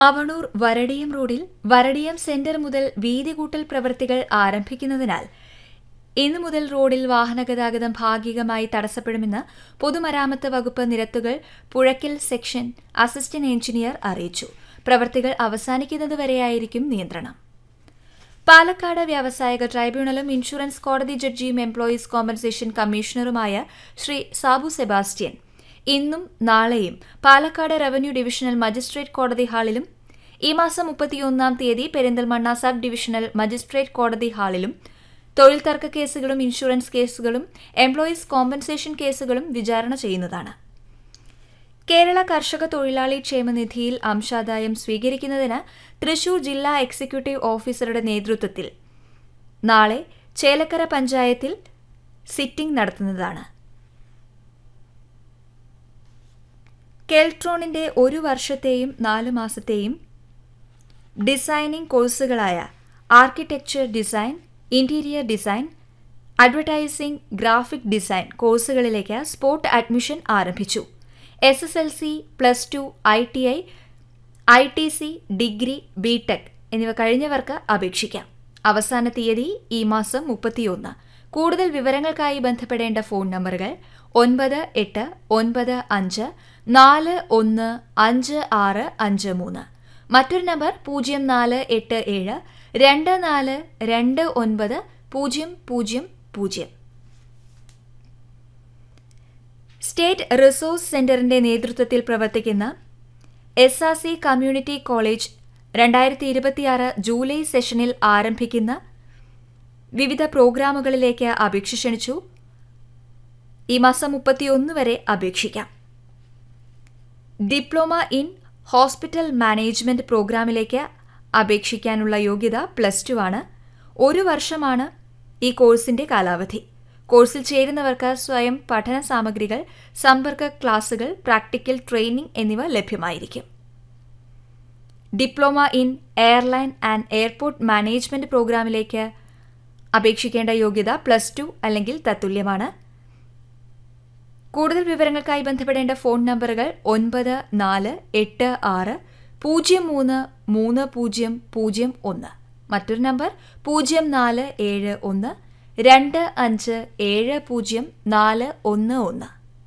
അവണൂർ വരടിയം റോഡിൽ വരടിയം സെന്റർ മുതൽ വീതി കൂട്ടൽ പ്രവൃത്തികൾ ആരംഭിക്കുന്നതിനാൽ ഇന്നു മുതൽ റോഡിൽ വാഹനഗതാഗതം ഭാഗികമായി തടസ്സപ്പെടുമെന്ന് പൊതുമരാമത്ത് വകുപ്പ് നിരത്തുകൾ പുഴയ്ക്കൽ സെക്ഷൻ അസിസ്റ്റന്റ് എഞ്ചിനീയർ അറിയിച്ചു പ്രവൃത്തികൾ അവസാനിക്കുന്നതുവരെയായിരിക്കും നിയന്ത്രണം പാലക്കാട് വ്യാവസായിക ട്രൈബ്യൂണലും ഇൻഷുറൻസ് കോടതി ജഡ്ജിയും എംപ്ലോയീസ് കോമ്പൻസേഷൻ കമ്മീഷണറുമായ ശ്രീ സാബു സെബാസ്റ്റ്യൻ ഇന്നും നാളെയും പാലക്കാട് റവന്യൂ ഡിവിഷണൽ മജിസ്ട്രേറ്റ് കോടതി ഹാളിലും ഈ മാസം മുപ്പത്തിയൊന്നാം തീയതി പെരിന്തൽമണ്ണ സബ് ഡിവിഷണൽ മജിസ്ട്രേറ്റ് കോടതി ഹാളിലും തൊഴിൽ തർക്ക കേസുകളും ഇൻഷുറൻസ് കേസുകളും എംപ്ലോയീസ് കോമ്പൻസേഷൻ കേസുകളും വിചാരണ ചെയ്യുന്നതാണ് കേരള കർഷക തൊഴിലാളി ക്ഷേമനിധിയിൽ അംശാദായം സ്വീകരിക്കുന്നതിന് തൃശൂർ ജില്ലാ എക്സിക്യൂട്ടീവ് ഓഫീസറുടെ നേതൃത്വത്തിൽ നാളെ ചേലക്കര പഞ്ചായത്തിൽ സിറ്റിംഗ് നടത്തുന്നതാണ് കെൽട്രോണിന്റെ ഒരു വർഷത്തെയും നാല് മാസത്തെയും ഡിസൈനിംഗ് കോഴ്സുകളായ architecture design interior design advertising graphic design കോഴ്സുകളിലേക്ക് സ്പോട്ട് അഡ്മിഷൻ ആരംഭിച്ചു S S L C plus two I T I I T C degree B tech എന്നിവ കഴിഞ്ഞവർക്ക് അപേക്ഷിക്കാം അവസാന തീയതി ഈ മാസം മുപ്പത്തിയൊന്ന് കൂടുതൽ വിവരങ്ങൾക്കായി ബന്ധപ്പെടേണ്ട ഫോൺ നമ്പറുകൾ ഒൻപത് എട്ട് ഒൻപത് അഞ്ച് നാല് ഒന്ന് അഞ്ച് ആറ് അഞ്ച് മൂന്ന് മറ്റൊരു നമ്പർ പൂജ്യം നാല് എട്ട് ഏഴ് രണ്ട് നാല് രണ്ട് ഒൻപത് പൂജ്യം പൂജ്യം പൂജ്യം സ്റ്റേറ്റ് റിസോഴ്സ് സെന്ററിന്റെ നേതൃത്വത്തിൽ പ്രവർത്തിക്കുന്ന S R C community college രണ്ടായിരത്തി ഇരുപത്തിയാറ് ജൂലൈ സെഷനിൽ ആരംഭിക്കുന്ന വിവിധ പ്രോഗ്രാമുകളിലേക്ക് അപേക്ഷ ക്ഷണിച്ചു ഈ മാസം മുപ്പത്തിയൊന്ന് വരെ അപേക്ഷിക്കാം ഡിപ്ലോമ ഇൻ ഹോസ്പിറ്റൽ മാനേജ്മെന്റ് പ്രോഗ്രാമിലേക്ക് അപേക്ഷിക്കാനുള്ള യോഗ്യത പ്ലസ് ടു ആണ് ഒരു വർഷമാണ് ഈ കോഴ്സിന്റെ കാലാവധി കോഴ്സിൽ ചേരുന്നവർക്ക് സ്വയം പഠന സാമഗ്രികൾ സമ്പർക്ക ക്ലാസുകൾ പ്രാക്ടിക്കൽ ട്രെയിനിംഗ് എന്നിവ ലഭ്യമായിരിക്കും diploma in airline and airport management പ്രോഗ്രാമിലേക്ക് അപേക്ഷിക്കേണ്ട യോഗ്യത പ്ലസ് ടു അല്ലെങ്കിൽ തത്തുല്യമാണ് കൂടുതൽ വിവരങ്ങൾക്കായി ബന്ധപ്പെടേണ്ട ഫോൺ നമ്പറുകൾ ഒൻപത് നാല് എട്ട് ആറ് പൂജ്യം മൂന്ന് മൂന്ന് പൂജ്യം പൂജ്യം ഒന്ന് മറ്റൊരു നമ്പർ പൂജ്യം നാല് ഏഴ് ഒന്ന് രണ്ട് അഞ്ച് ഏഴ് പൂജ്യം നാല് ഒന്ന് ഒന്ന്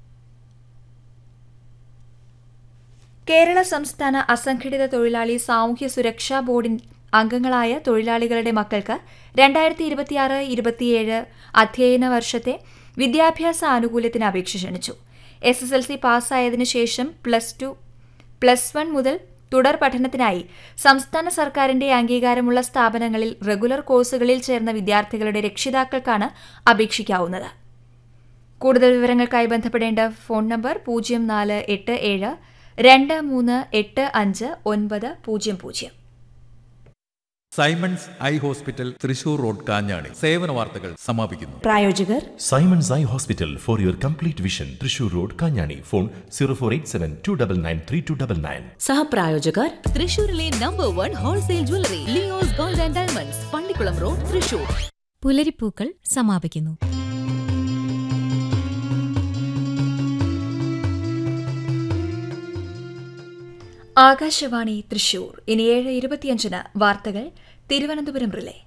കേരള സംസ്ഥാന അസംഘടിത തൊഴിലാളി സാമൂഹ്യ സുരക്ഷാ ബോർഡിൻ അംഗങ്ങളായ തൊഴിലാളികളുടെ മക്കൾക്ക് രണ്ടായിരത്തി ഇരുപത്തിയാറ് ഇരുപത്തിയേഴ് അധ്യയന വർഷത്തെ വിദ്യാഭ്യാസ ആനുകൂല്യത്തിന് അപേക്ഷ ക്ഷണിച്ചു എസ് എസ് എൽ സി പാസ്സായതിനു ശേഷം പ്ലസ് ടു പ്ലസ് വൺ മുതൽ തുടർ പഠനത്തിനായി സംസ്ഥാന സർക്കാരിന്റെ അംഗീകാരമുള്ള സ്ഥാപനങ്ങളിൽ റെഗുലർ കോഴ്സുകളിൽ ചേർന്ന വിദ്യാർത്ഥികളുടെ രക്ഷിതാക്കൾക്കാണ് അപേക്ഷിക്കാവുന്നത് കൂടുതൽ വിവരങ്ങൾക്കായി ബന്ധപ്പെടേണ്ട ഫോൺ നമ്പർ പൂജ്യം നാല് എട്ട് ഏഴ് രണ്ട് മൂന്ന് എട്ട് അഞ്ച് ഒൻപത് പൂജ്യം പൂജ്യം Simons eye hospital Thrissur road Kanjani സേവന വാർത്തകൾ സമാപിക്കുന്നു പ്രായോജകർ Simon's Eye Hospital for your complete vision. Trishur Road, Kanyani. Phone 0487 299 3299. സഹപ്രായോജകർ തൃശൂരിലെ number one wholesale jewellery Leo's gold and diamonds Pallikulam road Thrissur പുലരിപ്പൂക്കൾ സമാപിക്കുന്നു ആകാശവാണി തൃശൂർ ഇനി ഏഴ് ഇരുപത്തിയഞ്ചിന് വാർത്തകൾ തിരുവനന്തപുരം റിലേ